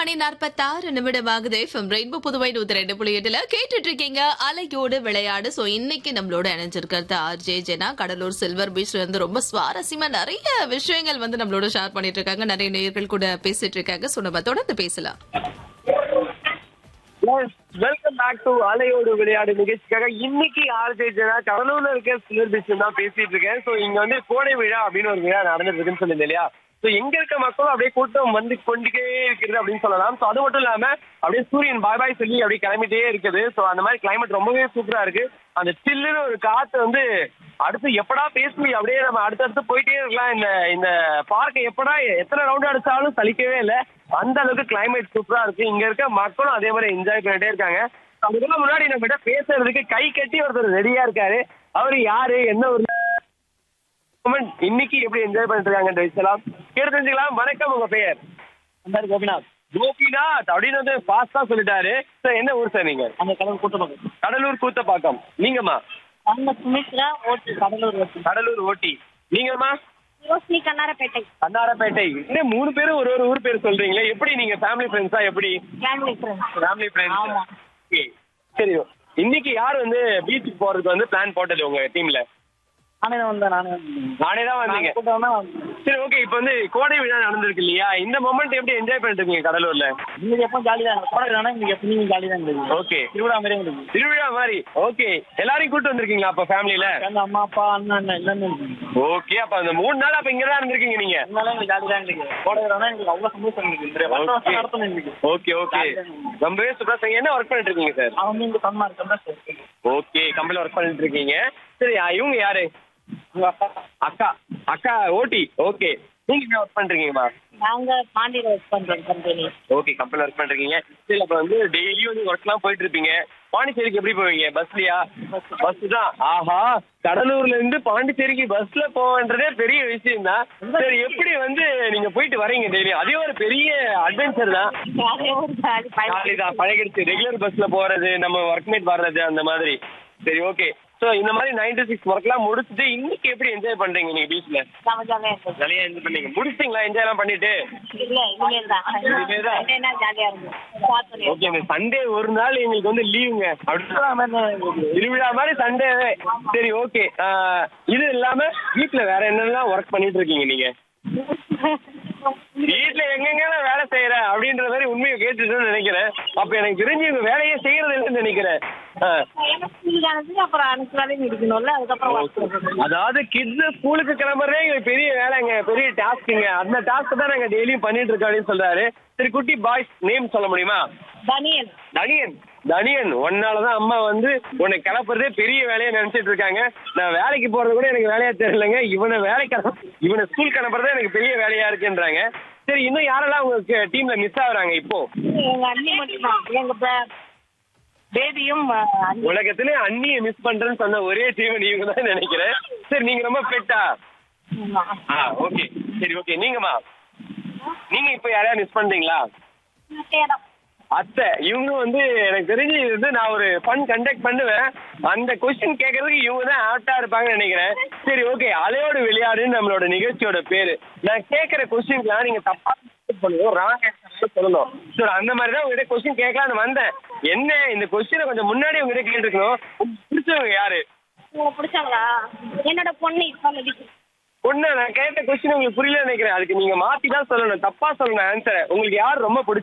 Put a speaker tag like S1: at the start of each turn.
S1: மணி நாற்பத்தாறு நிமிடம் ஆகுது ஃப்ரம் ரெயின்போ புதுவை நூத்தி ரெண்டு புள்ளி எட்டுல கேட்டுட்டு இருக்கீங்க அலையோடு விளையாடு சோ இன்னைக்கு நம்மளோட இணைஞ்சிருக்கிறது ஆர்ஜே ஜெனா கடலூர் சில்வர் பீச்ல இருந்து ரொம்ப சுவாரஸ்யமா நிறைய விஷயங்கள் வந்து நம்மளோட ஷேர் பண்ணிட்டு இருக்காங்க நிறைய நேயர்கள் கூட பேசிட்டு இருக்காங்க சோ நம்ம தொடர்ந்து பேசலாம்
S2: வெல்கம் பேக் டு அலையோடு விளையாடு நிகழ்ச்சிக்காக இன்னைக்கு ஆர்ஜே ஜனா கடலூர்ல இருக்க சிலர் பிஸ்னஸ் தான் பேசிட்டு இருக்கேன் சோ இங்க வந்து கோடை விழா அப்படின்னு ஒரு விழா நடந்துட்டு இருக்குன்னு சொல்லியிருந்தேன் இல்லையா சோ எங்க இருக்க மக்களும் அப்படியே கூட்டம் வந்து கொண்டுட்டே இருக்கிறது அப்படின்னு சொல்லலாம் சோ அது மட்டும் இல்லாம அப்படியே சூரியன் பாய் பாய் சொல்லி அப்படியே கிளம்பிட்டே இருக்குது சோ அந்த மாதிரி கிளைமேட் ரொம்பவே சூப்பரா இருக்கு அந்த சில்லுன்னு ஒரு காத்து வந்து அடுத்து எப்படா பேசி அப்படியே நம்ம அடுத்தடுத்து போயிட்டே இருக்கலாம் இந்த இந்த பார்க்கை எப்படா எத்தனை ரவுண்ட் அடிச்சாலும் சலிக்கவே இல்லை அந்த அளவுக்கு கிளைமேட் சூப்பரா இருக்கு இங்க இருக்க மக்களும் அதே மாதிரி என்ஜாய் பண்ணிட்டே இருக்காங்க அதுக்கு முன்னாடி நம்ம கிட்ட பேசுறதுக்கு கை கட்டி ஒருத்தர் ரெடியா இருக்காரு அவரு யாரு என்ன ஒரு moment, இன்னைக்கு எப்படி என்ஜாய் பண்ணிட்டு இருக்காங்கன்ற விஷயம் கேட்டு தெரிஞ்சுக்கலாம் வணக்கம் உங்க பெயர்
S3: அந்த கோபிநாத்
S2: கோபிநாத் அப்படின்னு வந்து ஃபாஸ்டா சொல்லிட்டாரு சார் என்ன ஊர் சார் நீங்க
S3: அந்த கடவுள் கூட்டமாக
S2: கடலூர் கூத்தப்பாக்கம் நீங்கம்மா
S3: அந்த சுமித்ரா ஓட்டு கடலூர் ஓட்டு
S2: கடலூர் ஓட்டி நீங்கம்மா
S4: ரோஷினி கண்ணாரப்பேட்டை
S2: அன்னாரப்பேட்டை இன்னும் மூணு பேரும் ஒரு ஒரு ஊர் பேர் சொல்றீங்களே எப்படி நீங்க ஃபேமிலி ஃப்ரெண்ட்ஸா எப்படி
S4: ஃபேமிலி ஃப்ரெண்ட்ஸ்
S2: ஃபேமிலி ஃப்ரெண்ட்ஸ்
S3: ஆமா.
S2: சரி இன்னைக்கு யார் வந்து பீச்சுக்கு போறதுக்கு வந்து பிளான் போட்டது உங்க டீம்ல
S3: நானே தான் வந்தேன் நானே வந்தேன்.
S2: நானே தான் வந்தீங்க
S3: நான் கூட்டம்னா வந்தேன்.
S2: சரி ஓகே இப்போ வந்து கோடை விழா நடந்திருக்கு இல்லையா இந்த மொமெண்ட் எப்படி என்ஜாய் பண்ணிட்டு இருக்கீங்க கடலூர்ல
S3: இன்னைக்கு எப்போ ஜாலி தான் போடுறதுனா இன்னைக்கு எப்பவும் ஜாலி தான் இருந்தது
S2: ஓகே
S3: திருவிழா மாதிரி இருந்தது
S2: திருவிழா மாதிரி ஓகே எல்லாரையும் கூட்டு வந்திருக்கீங்களா அப்ப ஃபேமிலில
S3: எங்க அம்மா அப்பா அண்ணன் அண்ணன் எல்லாமே இருக்கு
S2: ஓகே அப்ப அந்த மூணு நாள் அப்ப இங்க தான் இருந்திருக்கீங்க நீங்க
S3: அதனால எனக்கு ஜாலி தான் இருக்கு போடுறதுனா எனக்கு அவ்வளோ சந்தோஷம் இருக்கு இந்த வருஷம் வருஷம் நடத்தணும் எனக்கு
S2: ஓகே ஓகே ரொம்பவே சூப்பரா செய்யுங்க. என்ன ஒர்க் பண்ணிட்டு இருக்கீங்க சார்
S3: அவன் வந்து இங்க சொன்னா இருக்கா சார்
S2: ஓகே கம்பெனில ஒர்க் பண்ணிட்டு இருக்கீங்க சரி ஆ, இவங்க யாரு
S3: உங்க அப்பா
S2: அக்கா அக்கா ஓட்டி ஓகே நீங்க என்ன ஒர்க் பண்றீங்கம்மா
S4: நாங்க பாண்டியில ஒர்க் பண்றோம் கம்பெனி
S2: ஓகே கம்பெனில ஒர்க் பண்றீங்க சரி அப்ப வந்து டெய்லியும் வந்து ஒர்க்லாம் போயிட்டு இருப்பீங்க பாண்டிச்சேரிக்கு எப்படி போவீங்க பஸ்லயா பஸ் தான் ஆஹா கடலூர்ல இருந்து பாண்டிச்சேரிக்கு பஸ்ல போவன்றதே பெரிய விஷயம் தான் சரி எப்படி வந்து நீங்க போயிட்டு வரீங்க டெய்லியும் அதே ஒரு பெரிய அட்வென்ச்சர் தான்
S4: ஜாலியா ஒரு ஜாலி
S2: ஜாலி தான் பழகிடுச்சு ரெகுலர் பஸ்ல போறது நம்ம ஒர்க்மேட் வர்றது அந்த மாதிரி சரி ஓகே சோ இந்த மாதிரி நைன் டு சிக்ஸ் ஒர்க்லாம் முடிச்சுட்டு இன்னைக்கு எப்படி என்ஜாய் பண்றீங்க நீங்க பீச்ல
S4: நம்ம ஜாலியா இருக்கும்
S2: ஜாலியா என்ஜாய் பண்ணீங்க முடிச்சிட்டீங்களா என்ஜாய் எல்லாம் பண்ணிட்டு
S4: இல்ல இனிமேல் தான்
S2: இனிமேல் தான்.
S4: சண்டேனா ஜாலியா இருக்கும் சாப்பிடுறேன்.
S2: ஓகே இந்த சண்டே ஒரு நாள் எங்களுக்கு வந்து லீவுங்க அப்படி திருவிழா மாதிரி சண்டே சரி ஓகே இது இல்லாம வீட்ல வேற என்னெல்லாம் ஒர்க் பண்ணிட்டு இருக்கீங்க நீங்க வீட்ல எங்கெங்க வேலை செய்யற அப்படின்ற மாதிரி உண்மையை கேட்டுட்டு நினைக்கிறேன் அப்ப எனக்கு தெரிஞ்சு இவங்க வேலையே செய்யறது இல்லைன்னு நினைக்கிறேன் ஆ.
S4: ஏன்னா ஸ்கூலுக்கு அனுப்பிச்சு அப்புறம் அனுப்பிச்சு வேலையும் இருக்கணும்ல அதுக்கப்புறம் work போகணும்.
S2: அதாவது கிட்ஸ் ஸ்கூலுக்கு கிளம்புறதே எங்களுக்கு பெரிய வேலைங்க பெரிய டாஸ்க்குங்க அந்த டாஸ்க் தான் நாங்க டெய்லியும் பண்ணிட்டு இருக்கோம் அப்படின்னு சொல்றாரு சரி குட்டி பாய்ஸ் நேம் சொல்ல முடியுமா
S4: தனியன்
S2: தனியன் தனியன் உன்னாலதான் அம்மா வந்து உன்னை கிளப்புறதே பெரிய வேலையா நினைச்சிட்டு இருக்காங்க நான் வேலைக்கு போறது கூட எனக்கு வேலையா தெரியலங்க இவனை வேலைக்கு அனுப்ப- இவனை ஸ்கூல் அனுப்புறதே எனக்கு பெரிய வேலையா இருக்குன்றாங்க சரி இன்னும் யாரெல்லாம் உங்க டீம்ல மிஸ் ஆகுறாங்க இப்போ
S4: எங்க அண்ணி மட்டும்தான் எங்க பேபியும் அண்ணி
S2: உலகத்திலே அண்ணியை மிஸ் பண்றேன்னு சொன்ன ஒரே டீம் நீங்க தான் நினைக்கிறேன் சரி நீங்க ரொம்ப பெட்டா ஆ ஓகே சரி ஓகே நீங்கம்மா நீங்க இப்போ யாரையா மிஸ் பண்றீங்களா
S4: தேடம்
S2: அத்தை இவங்க வந்து எனக்கு தெரிஞ்சு இது வந்து நான் ஒரு ஃபன் கண்டக்ட் பண்ணுவேன் அந்த கொஸ்டின் கேட்கறதுக்கு இவங்க தான் ஆப்டா இருப்பாங்கன்னு நினைக்கிறேன் சரி ஓகே அலையோடு விளையாடுன்னு நம்மளோட நிகழ்ச்சியோட பேரு நான் கேட்கிற கொஸ்டின்லாம் நீங்க தப்பா பண்ணணும் ராங் சொல்லணும் சரி அந்த மாதிரி தான் உங்ககிட்ட கொஸ்டின் கேட்கலான்னு வந்தேன் என்ன இந்த கொஸ்டினை கொஞ்சம் முன்னாடி உங்ககிட்ட கேட்டுருக்கணும் உங்களுக்கு பிடிச்சவங்க யாரு
S4: உங்களுக்கு பிடிச்சாங்களா என்னோட பொண்ணு இப்ப மெடிக்கல்
S2: பொண்ணு நான் கேட்ட கொஸ்டின் உங்களுக்கு புரியல நினைக்கிறேன் அதுக்கு நீங்க மாத்தி தான் சொல்லணும் தப்பா சொல்லணும் ஆன்சரை உங்களுக்கு யார் ரொம்ப பிடிச்ச